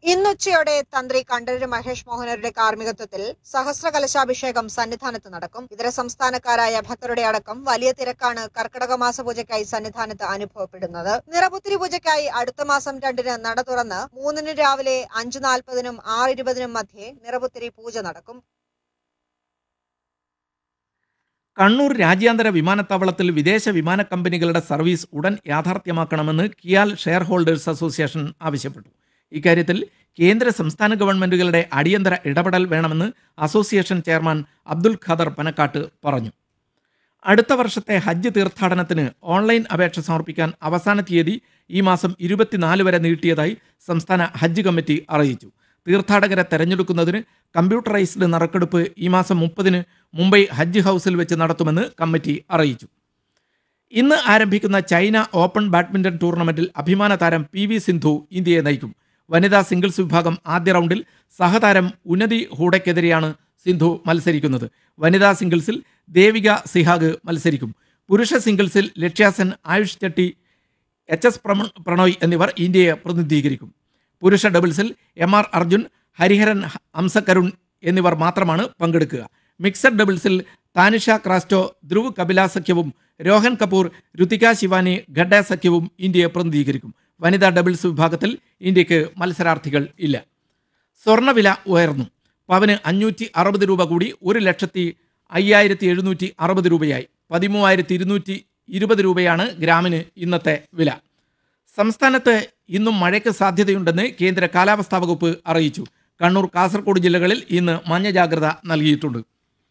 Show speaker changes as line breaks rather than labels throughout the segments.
ഇന്നുച്ചയോടെ തന്ത്രി കണ്ഠരര് മഹേഷ് മോഹനരുടെ കാർമ്മികത്വത്തിൽ സഹസ്ര കലശാഭിഷേകം സന്നിധാനത്ത് നടക്കും ഇതര സംസ്ഥാനക്കാരായ ഭക്തരുടെ അടക്കം വലിയ തിരക്കാണ് കർക്കിടക മാസ പൂജയ്ക്കായി സന്നിധാനത്ത് അനുഭവപ്പെടുന്നത് നിറപുത്തിരി പൂജയ്ക്കായി അടുത്ത മാസം രണ്ടിന് നട തുറന്ന് മൂന്നിന് രാവിലെ അഞ്ചു നാൽപ്പതിനും ആറ് ഇരുപതിനും മധ്യേ നിറപുത്തിരി പൂജ നടക്കും
കണ്ണൂർ രാജ്യാന്തര വിമാനത്താവളത്തിൽ വിദേശ വിമാന കമ്പനികളുടെ സർവീസ് ഉടൻ യാഥാർത്ഥ്യമാക്കണമെന്ന് കിയാൽ ഷെയർ ഹോൾഡേഴ്സ് അസോസിയേഷൻ ആവശ്യപ്പെട്ടു ഇക്കാര്യത്തിൽ കേന്ദ്ര സംസ്ഥാന ഗവൺമെന്റുകളുടെ അടിയന്തര ഇടപെടൽ വേണമെന്ന് അസോസിയേഷൻ ചെയർമാൻ അബ്ദുൽ ഖദർ പനക്കാട്ട് പറഞ്ഞു അടുത്ത വർഷത്തെ ഹജ്ജ് തീർത്ഥാടനത്തിന് ഓൺലൈൻ അപേക്ഷ സമർപ്പിക്കാൻ അവസാന തീയതി ഈ മാസം ഇരുപത്തിനാല് വരെ നീട്ടിയതായി സംസ്ഥാന ഹജ്ജ് കമ്മിറ്റി അറിയിച്ചു തീർത്ഥാടകരെ തെരഞ്ഞെടുക്കുന്നതിന് കമ്പ്യൂട്ടറൈസ്ഡ് നറുക്കെടുപ്പ് ഈ മാസം മുപ്പതിന് മുംബൈ ഹജ്ജ് ഹൗസിൽ വെച്ച് നടത്തുമെന്ന് കമ്മിറ്റി അറിയിച്ചു ഇന്ന് ആരംഭിക്കുന്ന ചൈന ഓപ്പൺ ബാഡ്മിന്റൺ ടൂർണമെന്റിൽ അഭിമാന താരം പി വി സിന്ധു ഇന്ത്യയെ നയിക്കും വനിതാ സിംഗിൾസ് വിഭാഗം ആദ്യ റൗണ്ടിൽ സഹതാരം ഉന്നതി ഹൂഡയ്ക്കെതിരെയാണ് സിന്ധു മത്സരിക്കുന്നത് വനിതാ സിംഗിൾസിൽ ദേവിക സിഹാഗ് മത്സരിക്കും പുരുഷ സിംഗിൾസിൽ ലക്ഷ്യാസൻ ആയുഷ് ചെട്ടി എച്ച് എസ് പ്രമ- പ്രണോയ് എന്നിവർ ഇന്ത്യയെ പ്രതിനിധീകരിക്കും പുരുഷ ഡബിൾസിൽ എം ആർ അർജുൻ ഹരിഹരൻ ഹ- ഹംസകരുൺ എന്നിവർ മാത്രമാണ് പങ്കെടുക്കുക മിക്സഡ് ഡബിൾസിൽ താനിഷ ക്രാസ്റ്റോ ധ്രുവ് കപില സഖ്യവും രോഹൻ കപൂർ രുതിക ശിവാനി ഖഡ സഖ്യവും ഇന്ത്യയെ പ്രതിനിധീകരിക്കും വനിതാ ഡബിൾസ് വിഭാഗത്തിൽ ഇന്ത്യക്ക് മത്സരാർത്ഥികൾ ഇല്ല സ്വർണ്ണവില ഉയർന്നു പവന് അഞ്ഞൂറ്റി അറുപത് രൂപ കൂടി ഒരു ലക്ഷത്തി അയ്യായിരത്തി എഴുന്നൂറ്റി അറുപത് രൂപയായി പതിമൂവായിരത്തി ഇരുന്നൂറ്റി ഇരുപത് രൂപയാണ് ഗ്രാമിന് ഇന്നത്തെ വില സംസ്ഥാനത്ത് ഇന്നും മഴയ്ക്ക് സാധ്യതയുണ്ടെന്ന് കേന്ദ്ര കാലാവസ്ഥാ വകുപ്പ് അറിയിച്ചു കണ്ണൂർ കാസർഗോഡ് ജില്ലകളിൽ ഇന്ന് മഞ്ഞ ജാഗ്രത നൽകിയിട്ടുണ്ട്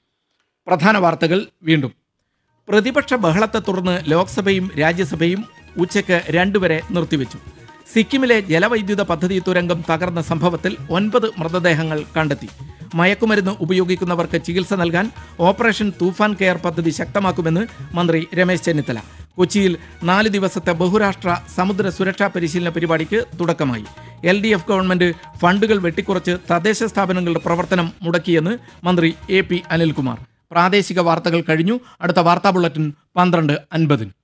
പ്രധാന വാർത്തകൾ വീണ്ടും പ്രതിപക്ഷ ബഹളത്തെ തുടർന്ന് ലോക്സഭയും രാജ്യസഭയും ഉച്ചയ്ക്ക് രണ്ടുവരെ നിർത്തിവെച്ചു സിക്കിമിലെ ജലവൈദ്യുത പദ്ധതി തുരങ്കം തകർന്ന സംഭവത്തിൽ ഒൻപത് മൃതദേഹങ്ങൾ കണ്ടെത്തി മയക്കുമരുന്ന് ഉപയോഗിക്കുന്നവർക്ക് ചികിത്സ നൽകാൻ ഓപ്പറേഷൻ തൂഫാൻ കെയർ പദ്ധതി ശക്തമാക്കുമെന്ന് മന്ത്രി രമേശ് ചെന്നിത്തല കൊച്ചിയിൽ നാല് ദിവസത്തെ ബഹുരാഷ്ട്ര സമുദ്ര സുരക്ഷാ പരിശീലന പരിപാടിക്ക് തുടക്കമായി എൽ ഡി എഫ് ഗവൺമെന്റ് ഫണ്ടുകൾ വെട്ടിക്കുറച്ച് തദ്ദേശ സ്ഥാപനങ്ങളുടെ പ്രവർത്തനം മുടക്കിയെന്ന് മന്ത്രി എ പി അനിൽകുമാർ പ്രാദേശിക വാർത്തകൾ കഴിഞ്ഞു അടുത്ത വാർത്താ ബുള്ളറ്റിൻ പന്ത്രണ്ട് അൻപതിന്